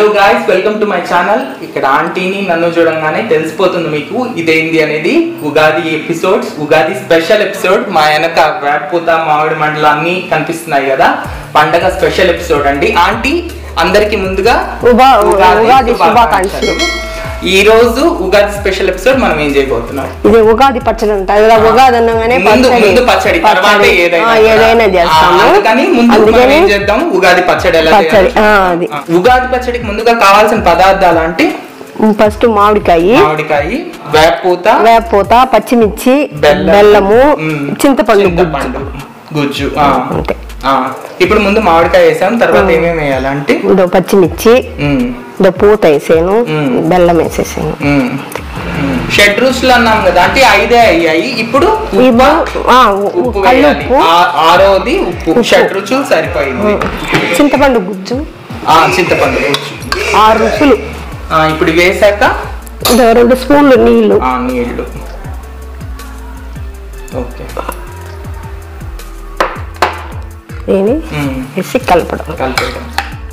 Guys welcome to my channel ఇక్కడ ఆంటీని నన్ను చూడంగానే తెలిసిపోతుంది మీకు ఇదేంది అనేది Ugadi episodes Ugadi special episode మా వెనక వేపూత మామిడి మండలు అన్ని కనిపిస్తున్నాయి కదా పండగ స్పెషల్ ఎపిసోడ్ అండి ఆంటీ అందరికి ముందుగా ఉగా- ఉగాది శుభాకాంక్షలు. ఈ రోజు ఉగాది స్పెషల్ ఎపిసోడ్ మనం ఏం చేయబోతున్నాం ఇది ఉగాది పచ్చడి ఉంటుంది ఇలా ఉగాది అనగానే ముందు పచ్చడి ముందు పచ్చడి తర్వాత పచ్చడి, ఏదైనా ఆ, ఏదైనా ఆ, చేస్తాము అందుకని ముందు మనం అందుకని ఏం చేద్దాం ఉగాది పచ్చడి ఎలా పచ్చడి, చేయాలి? ఆ, అది. ఆ, ఉగాది పచ్చడికి ముందుగా కావాల్సిన పదార్థాలు అంటే ఫస్ట్ మామిడికాయ మామిడికాయ వేపూత వేపూత పచ్చిమిర్చి బెల్లం, బెల్లము మ్, చింతపండు గుజ్జు చింతపండు, గుజ్జు ఆ, అంతే ఆ. ఇప్పుడు ముందు మామిడికాయ వేసాం తర్వాత ఏమేమి వేయాలంటే ఇదో పచ్చిమిర్చి ఉమ్, ఇదో పూత వేసాను మ్. బెల్లం వేసేసాను ఉమ్, ఉమ్. షడ్ రుచులు అన్నాం కదా అంటే ఐదే అయ్యాయి ఇప్పుడు ఉప్పు, ఇప్పుడు ఆ, ఉ- ఉప్పు కళ్ళు వేయాలి ఉప్పు ఆ- ఆరోది ఉప్పు షడ్ రుచులు సరిపోయింది చింతపండు గుజ్జు ఆ, చింతపండు గుజ్జు ఆరు రుచులు ఆ, ఇప్పుడు వేసాక ఇదో రెండు స్పూన్లు నీళ్లు ఆ నీళ్లు ఓకే దీన్ని ఉమ్, వేసి కలపడం కలిపేయడం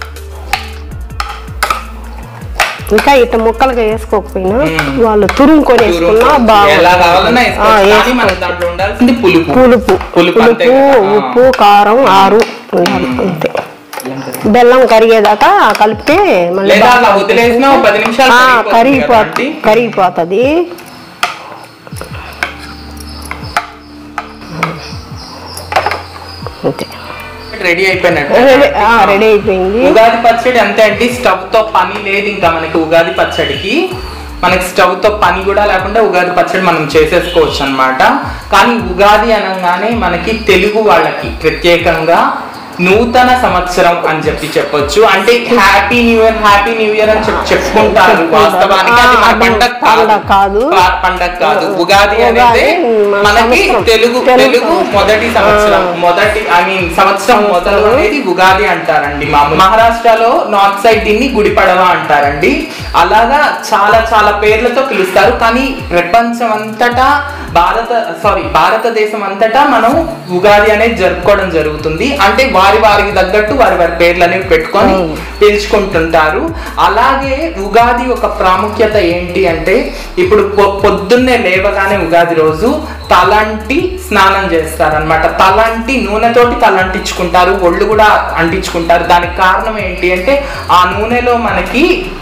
ఇంకా ఇట్ట ముక్కలుగా వేసుకోకపోయినా మ్. వాళ్ళు తురుముకొని వేసుకున్నా ఎలా కావాలన్నా బాగుంటుంది వేసుకోవచ్చు. కానీ మనకి దాంట్లో ఉండాల్సింది పులుపు పులుపు పులుపు అంతే పులుపు కదా? ఆ. ఉప్పు కారం ఆరు ఉండాలి అంతే బెల్లం కరిగేదాకా కలిపితే మళ్ళీ లేదా బాగా అలా వదిలేసినా ఒక పది నిమిషాలు ఆ, కరిగిపోతుంది కదా కరిగిపో ఆంటీ? కరిగిపోతుంది అంతే రెడీ అయిపోయినట్టు రెడీ ఆ, రెడీ అయిపోయింది ఉగాది పచ్చడి అంతే అండి స్టవ్ తో పని లేదు ఇంకా మనకి ఉగాది పచ్చడికి మనకి స్టవ్ తో పని కూడా లేకుండా ఉగాది పచ్చడి మనం చేసేసుకోవచ్చు అన్నమాట కానీ ఉగాది అనగానే మనకి తెలుగు వాళ్ళకి ప్రత్యేకంగా నూతన సంవత్సరం అని చెప్పి చెప్పొచ్చు అంటే happy new year happy new year అని చెప్పి చెప్పుకుంటారు చెప్పుకుంటారు. వాస్తవానికి అది మన ఆ, పండగ పండగ కాదు. ప- పండగ కాదు ఉగాది ఉగాది అనేది మన మనకి సంవత్సరం. తెలుగు తెలుగు తెలుగు సంవత్సరం. మొదటి సంవత్సరం ఆ. మొదటి ఐ మీన్ సంవత్సరం మొదలు అనేది ఉగాది అంటారండి మామూలు మహారాష్ట్రలో నార్త్ సైడ్ దీన్ని గుడి పడవ అంటారండి అలాగా చాలా చాలా పేర్లతో పిలుస్తారు కానీ ప్రపంచం అంతటా భారత సారీ భారతదేశం అంతటా మనం ఉగాది అనేది జరుపుకోవడం జరుగుతుంది అంటే వారి వారికి తగ్గట్టు వారి వారి పేర్లు అనేవి పెట్టుకొని పిలుచుకుంటుంటారు అలాగే ఉగాది ఒక ప్రాముఖ్యత ఏంటి అంటే ఇప్పుడు పొ- పొద్దున్నే లేవగానే ఉగాది రోజు తలంటి స్నానం చేస్తారనమాట తలంటి నూనెతోటి తలంటించుకుంటారు ఒళ్ళు కూడా అంటించుకుంటారు దానికి కారణం ఏంటి అంటే ఆ నూనెలో మనకి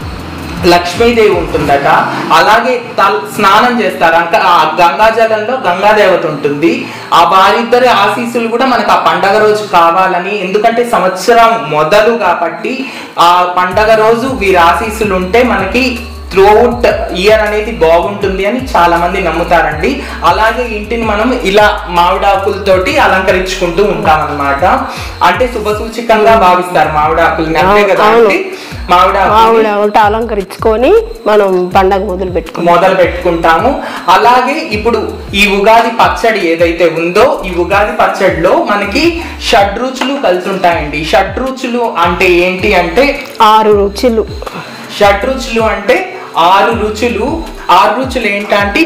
లక్ష్మీదేవి ఉంటుందట అలాగే తల్ స్నానం చేస్తారు అంక ఆ గంగాజలంలో గంగాదేవత ఉంటుంది ఆ వారిద్దరి ఆశీస్సులు కూడా మనకు ఆ పండగ రోజు కావాలని ఎందుకంటే సంవత్సరం మొదలు కాబట్టి ఆ పండగ రోజు వీరి ఆశీస్సులు ఉంటే మనకి త్రూఅవుట్ ఇయర్ అనేది బాగుంటుంది అని చాలా మంది నమ్ముతారండి అలాగే ఇంటిని మనం ఇలా మామిడాకులతోటి అలంకరించుకుంటూ ఉంటాం అన్నమాట అంటే శుభ సూచికంగా భావిస్తారు మామిడాకుల్ని అంతే కదా అవును. అండి? మామిడాకుల్ని ఆవిడ ఒకటి అలంకరించుకొని మనం పండగ మొదలు పెట్టుకుంటాం మొదలు పెట్టుకుంటాము అలాగే ఇప్పుడు ఈ ఉగాది పచ్చడి ఏదైతే ఉందో ఈ ఉగాది పచ్చడిలో మనకి షడ్రుచులు కలిసి ఉంటాయండి షడ్రుచులు అంటే ఏంటి అంటే ఆరు రుచులు షడ్రుచులు అంటే ఆరు రుచులు ఆరు రుచులు ఏంటంటే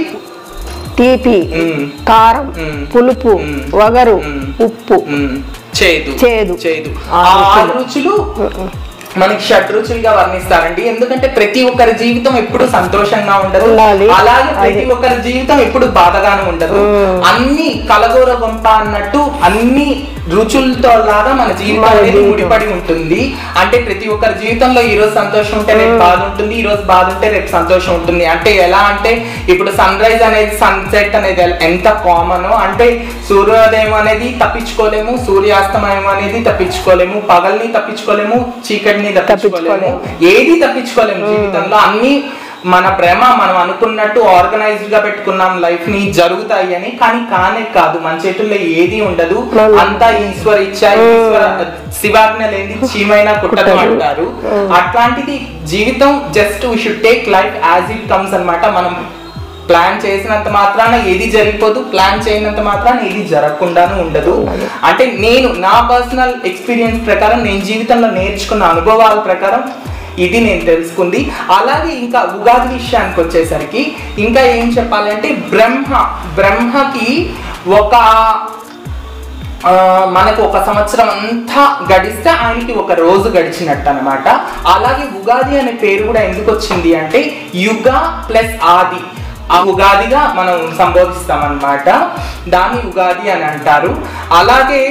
తీపి మ్, కారం మ్. పులుపు మ్. వగరు మ్. ఉప్పు మ్, చేదు చేదు. చేదు ఆ ఆ రుచులు. ఆరు రుచులు మనకి షడ్రుచులుగా వర్ణిస్తారండి ఎందుకంటే ప్రతి ఒక్కరి జీవితం ఎప్పుడు సంతోషంగా ఉండదు ఉండాలి. అలాగే ప్రతి అది. ఒక్కరి జీవితం ఎప్పుడు బాధగానే ఉండదు మ్మ్. అన్ని కలగూర గొంప అన్నట్టు అన్ని రుచులతో లాగా మన జీవితం మన అనేది జీవితం. ముడిపడి ఉంటుంది అంటే ప్రతి ఒక్కరి జీవితంలో ఈ రోజు సంతోషం ఉంటే రేపు బాధ ఉంటుంది ఈ రోజు బాధ ఉంటే రేపు సంతోషం ఉంటుంది అంటే ఎలా అంటే ఇప్పుడు సన్ రైజ్ అనేది సన్సెట్ అనేది ఎల్- ఎంత కామన్ అంటే సూర్యోదయం అనేది తప్పించుకోలేము సూర్యాస్తమయం అనేది తప్పించుకోలేము పగల్ని తప్పించుకోలేము చీకటిని తప్పించుకోలేము ఏది తప్పించుకోలేము జీవితంలో అన్ని మన ప్రేమ మనం అనుకున్నట్టు ఆర్గనైజ్డ్ గా పెట్టుకున్నాం లైఫ్ ని జరుగుతాయి అని కానీ కానే కాదు మన చేతుల్లో ఏది ఉండదు మనం- అంతా ఈశ్వర ఇచ్చా ఈశ్వర శివాజ్ఞ లేని చీమైనా కుట్టదు అంటారు అట్లాంటిది జీవితం just we should take life as it comes అన్నమాట మనం ప్లాన్ చేసినంత మాత్రాన ఏది జరిగిపోదు ప్లాన్ చేయనంత మాత్రాన ఏది జరగకుండాను ఉండదు అంటే నేను నా పర్సనల్ ఎక్స్పీరియన్స్ ప్రకారం నేను జీవితంలో నేర్చుకున్న అనుభవాల ప్రకారం ఇది నేను తెలుసుకుంది అలాగే ఇంకా ఉగాది విషయానికి వచ్చేసరికి ఇంకా ఏం చెప్పాలంటే బ్రహ్మ బ్రహ్మకి ఒక ఆ, మనకు ఒక సంవత్సరం అంతా గడిస్తే ఆయనకి ఒక రోజు గడిచినట్టు అనమాట అలాగే ఉగాది అనే పేరు కూడా ఎందుకు వచ్చింది అంటే యుగ ప్లస్ ఆది ఆ ఉగాదిగా మనం సంబోధిస్తాం అన్నమాట దాన్ని ఉగాది అని అంటారు అలాగే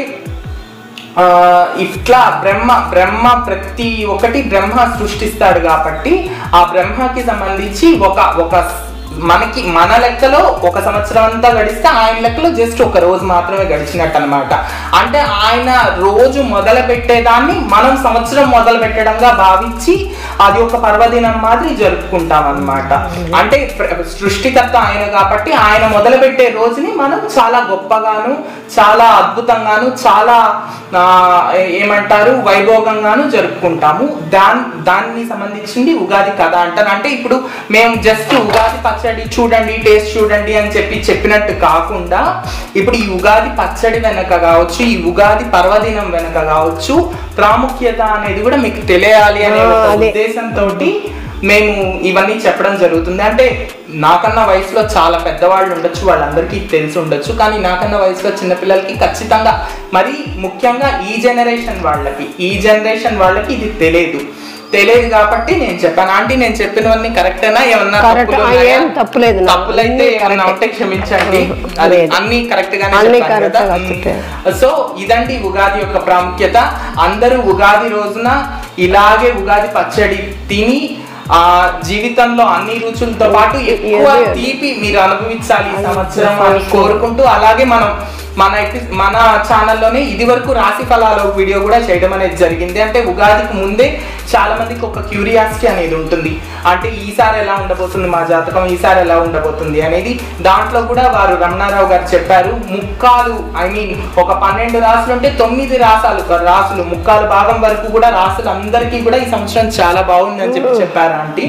ఆ, ఇట్లా బ్రహ్మ బ్రహ్మ ప్రతి ఒక్కటి బ్రహ్మ సృష్టిస్తాడు కాబట్టి ఆ బ్రహ్మకి సంబంధించి ఒక ఒక మనకి మన లెక్కలో ఒక సంవత్సరం అంతా గడిస్తే ఆయన లెక్కలో జస్ట్ ఒక రోజు మాత్రమే గడిచినట్టు అనమాట అంటే ఆయన రోజు మొదలు పెట్టేదాన్ని మనం సంవత్సరం మొదలు పెట్టడంగా భావించి అది ఒక పర్వదినం మాదిరి జరుపుకుంటాం అన్నమాట అంటే ప్ర- సృష్టికర్త ఆయన కాబట్టి ఆయన మొదలు పెట్టే రోజుని మనం చాలా గొప్పగాను చాలా అద్భుతంగాను చాలా ఆ, ఏ- ఏమంటారు వైభోగంగాను జరుపుకుంటాము దాన్ దాన్ని సంబంధించింది ఉగాది కథ అంటారు అంటే ఇప్పుడు మేము జస్ట్ ఉగాది పచ్చడి చూడండి టేస్ట్ చూడండి అని చెప్పి చెప్పినట్టు కాకుండా ఇప్పుడు ఈ ఉగాది పచ్చడి వెనక కావచ్చు ఈ ఉగాది పర్వదినం వెనక కావచ్చు ప్రాముఖ్యత అనేది కూడా మీకు తెలియాలి అనే ఆ, ఒక అదే. ఉద్దేశంతో మేము ఇవన్నీ చెప్పడం జరుగుతుంది అంటే నాకన్నా వయసులో చాలా పెద్దవాళ్ళు ఉండొచ్చు వాళ్ళందరికీ తెలిసి ఉండొచ్చు కానీ నాకన్నా వయసులో చిన్నపిల్లలకి ఖచ్చితంగా మరి ముఖ్యంగా ఈ జనరేషన్ వాళ్ళకి ఈ జనరేషన్ వాళ్ళకి ఇది తెలియదు తెలియదు కాబట్టి నేను చెప్పాను ఆంటీ నేను చెప్పినవన్నీ కరెక్టేనా ఏమన్నా Correct. తప్పులు ఆ, ఉన్నాయా? ఏం తప్పులేదు నాకు. తప్పులైతే ఏమన్నా ఉంటే క్షమించండి అది లేదు. అన్ని కరెక్ట్ గానే అన్ని చెప్పాను correct కదా గా చెప్పారు. సో ఇదండి ఉగాది యొక్క ప్రాముఖ్యత అందరూ ఉగాది రోజున ఇలాగే ఉగాది పచ్చడి తిని ఆ జీవితంలో అన్ని రుచులతో పాటు ఎక్కువ ఏది- తీపి మీరు అనుభవించాలి ఈ సంవత్సరం అని కోరుకుంటూ అలాగే మనం మన ఎపి- మన ఛానల్లోనే ఇది వరకు రాశి ఫలాల వీడియో కూడా చేయడం అనేది జరిగింది అంటే ఉగాదికి ముందే చాలా మందికి ఒక క్యూరియాసిటీ అనేది ఉంటుంది అంటే ఈసారి ఎలా ఉండబోతుంది మా జాతకం ఈసారి ఎలా ఉండబోతుంది అనేది దాంట్లో కూడా వారు రమణారావు గారు చెప్పారు ముక్కాలు ఐ మీన్ ఒక పన్నెండు రాసులు ఉంటే తొమ్మిది రాసాలు రాసులు ముక్కాలు భాగం వరకు కూడా రాసులు అందరికీ కూడా ఈ సంవత్సరం చాలా బాగుందని చెప్పి చెప్పారు ఆంటీ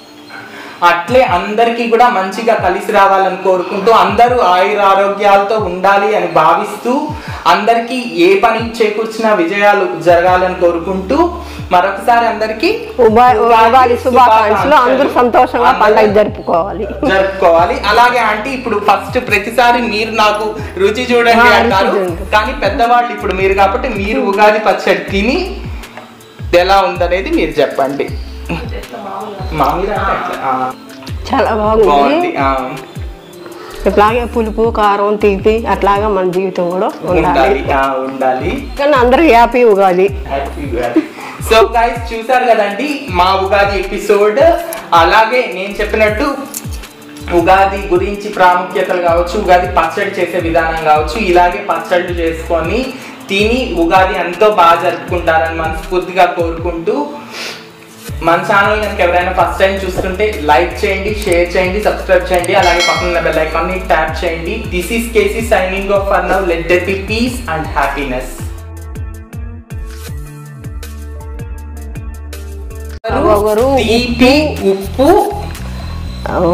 అట్లే అందరికీ కూడా మంచిగా కలిసి రావాలని కోరుకుంటూ అందరూ ఆయుర ఆరోగ్యాలతో ఉండాలి అని భావిస్తూ అందరికీ ఏ పని చేకూర్చినా విజయాలు జరగాలని కోరుకుంటూ మరొకసారి అందరికీ ఉగా- ఉగాది ఉగాది శుభాకాంక్షలు అందరూ శుభాకాంక్షలు. సంతోషంగా పండగ అందరూ జరుపుకోవాలి జరుపుకోవాలి అలాగే ఆంటీ ఇప్పుడు ఫస్ట్ ప్రతిసారి మీరు నాకు రుచి చూడండి ఆ, రుచి అంటారు చూడండి. కానీ పెద్దవాళ్ళు ఇప్పుడు మీరు కాబట్టి మీరు ఉగాది పచ్చడి తిని ఎలా ఉందనేది మీరు చెప్పండి మామూలుగా అంటే అట్లా. ఆ, చాలా బాగుంది బాగుంది ఆ, ఇట్లాగే పులుపు కారం తీపి అట్లాగా మన జీవితం కూడా ఉండాలి ఉండాలి ఆ, ఉండాలి కానీ అందరూ happy Ugadi happy Ugadi so guys చూసారు కదండి మా ఉగాది ఎపిసోడ్ అలాగే నేను చెప్పినట్టు ఉగాది గురించి ప్రాముఖ్యతలు కావచ్చు ఉగాది పచ్చడి చేసే విధానం కావచ్చు ఇలాగే పచ్చళ్ళు చేసుకొని తిని ఉగాది ఎంతో బాగా జరుపుకుంటారని మనస్ఫూర్తిగా కోరుకుంటూ మన ఛానల్ కనుక ఎవరైనా ఫస్ట్ టైం చూస్తుంటే లైక్ చేయండి షేర్ చేయండి సబ్స్క్రైబ్ చేయండి అలాగే పక్కన ఉన్న బెల్ ఐకాన్ ని ట్యాప్ చేయండి this is KC signing off for now let there be peace and happiness వగరు, తీపి ఉప్పు ఓ.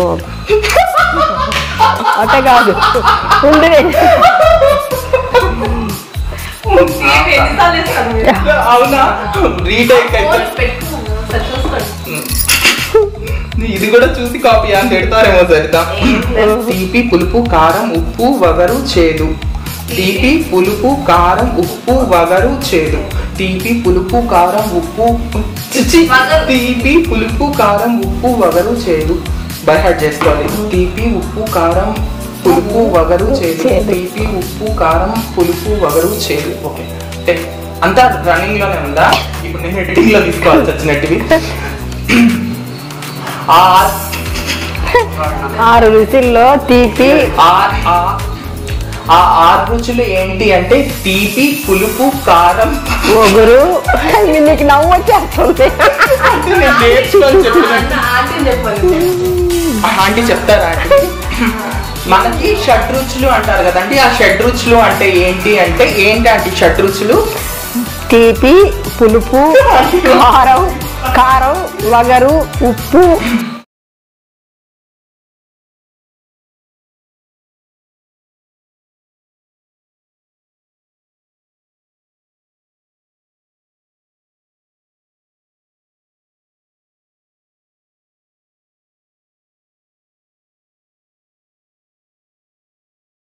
అట్ట కాదు ఉండే అవునా రీటేక్ అయితే ఇది కూడా చూసి కాపీ అని తిడతారేమో సరితా తీపి పులుపు కారం ఉప్పు వగరు చేదు తీపి పులుపు కారం ఉప్పు వగరు చేదు తీపి పులుపు కారం ఉప్పు చిచి. తీపి పులుపు కారం ఉప్పు వగరు చేదు బై హార్ట్ చేసుకోవాలి తీపి ఉప్పు కారం పులుపు వగరు చేదు చేదు. తీపి ఉప్పు కారం పులుపు వగరు చేదు ఓకే అంటే అంతా రన్నింగ్ లోనే ఉందా ఇప్పుడు నేను ఎడిటింగ్ లో తీసుకోవాల్సి వచ్చినట్టువి ఆ ఆరు రుచుల్లో తీపి ఆ- ఆ- ఆ ఆరు రుచులు ఏంటి అంటే తీపి పులుపు కారం ఒగురు నీకు నవ్వు వచ్చేస్తుంది అంటే నేను నేర్చుకొని చెప్పినట్టు ఆంటీ చెప్తారా ఆంటీ మనకి షడ్ రుచులు అంటారు కదండి ఆ షడ్ రుచులు అంటే ఏంటి అంటే ఏంటి ఆంటీ షడ్ రుచులు తీపి పులుపు కారం కారం వగరు ఉప్పు